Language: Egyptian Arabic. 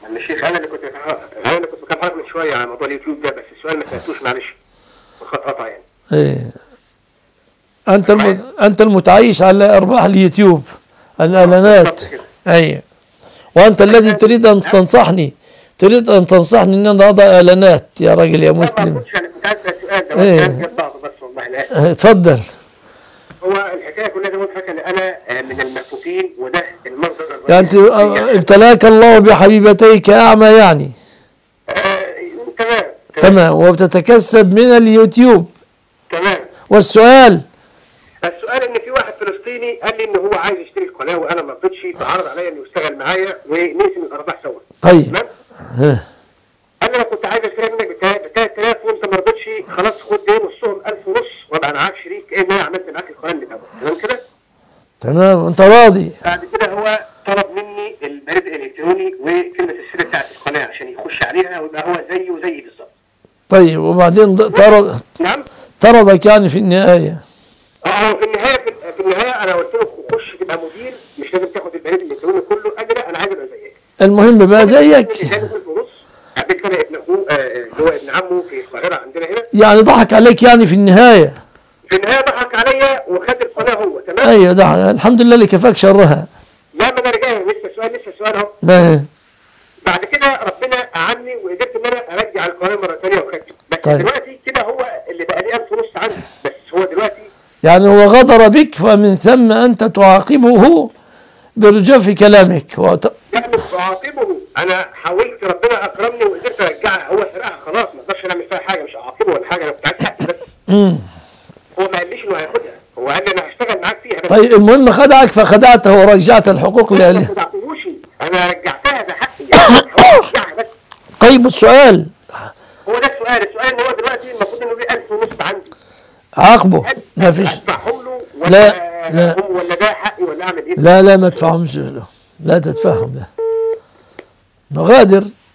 عم الشيخ انا اللي كنت انا اللي كنت بكلم حضرتك من شويه على موضوع اليوتيوب ده بس السؤال ما سالتوش معلش الخط قطع يعني ايه انت الم... انت المتعايش على ارباح اليوتيوب الاعلانات بالظبط كده. اي وانت الذي تريد ان تنصحني تريد ان تنصحني ان انا اضع اعلانات يا راجل يا لا ما مسلم كنتش انا كنت عايز أسأل سؤال ده إيه. كان جاب بعضه بس والله لا اه، اتفضل هو الحكايه كلها زي ما قلت لك ان انا آه، من المكفوفين وده المصدر يعني انت اه، ابتلاك الله بحبيبتيك اعمى يعني آه، تمام تمام وبتتكسب من اليوتيوب تمام والسؤال السؤال ان في واحد فلسطيني قال لي ان هو عايز يشتري القناه وانا ما رضيتش فعرض عليا انه يشتغل معايا ونقسم الارباح سوا طيب تمام ها. قال لي انا كنت عايز اشتري منك ب 3000 وانت ما رضيتش خلاص خد دي نصهم 1000 ونص وابقى معاك شريك كان انا عملت معاك القناه من الاول تمام كده؟ تمام انت راضي بعد كده هو طلب مني البريد الالكتروني وكلمه السر بتاعت القناه عشان يخش عليها ويبقى هو زيه وزيي بالظبط طيب وبعدين ض- طرد نعم؟ طردك يعني في النهايه اه هو في النهايه في, في النهايه انا قلت له خش تبقى مدير مش لازم تاخد البريد الالكتروني كله قال لي لا انا عايز ابقى زيك المهم بقى زيك ونص قابلت انا ابن اخوه آه، اللي هو ابن عمه في القاهره عندنا هنا يعني ضحك عليك يعني في النهايه في النهايه ضحك عليا وخد القناه هو تمام؟ ايوه ده الحمد لله اللي كفاك شرها لا ما انا رجعت لسه سؤال لسه سؤال اهو ما- بعد كده ربنا اعني وقدرت ان انا ارجع القناه مره ثانيه وخدته بس طيب. دلوقتي كده هو اللي بقى لي 1000 ونص عندي بس هو دلوقتي يعني هو غدر بك فمن ثم انت تعاقبه برجوف كلامك وت... لا مش بعاقبه انا حاولت ربنا اكرمني وقدرت ارجعها هو سرقها خلاص ما اقدرش نعمل فيها حاجه مش هعاقبه ولا حاجه انا كنت عايز حقي بس مم. هو ما قاليش انه هياخدها هو قال لي انا هشتغل معاك فيها بس طيب المهم خدعك فخدعته ورجعت الحقوق ما لأهله خدعتهوش انا رجعتها ده حقي يعني حاولت ارجعها بس طيب السؤال هو ده السؤال السؤال ان هو دلوقتي المفروض انه ليه 1000 ونص عندي عاقبه ما فيش ادفعهم له ولا لا، لا. هم ولا ده حقي ولا اعمل ايه لا لا ما تدفعهمش له لا تدفعهم له نغادر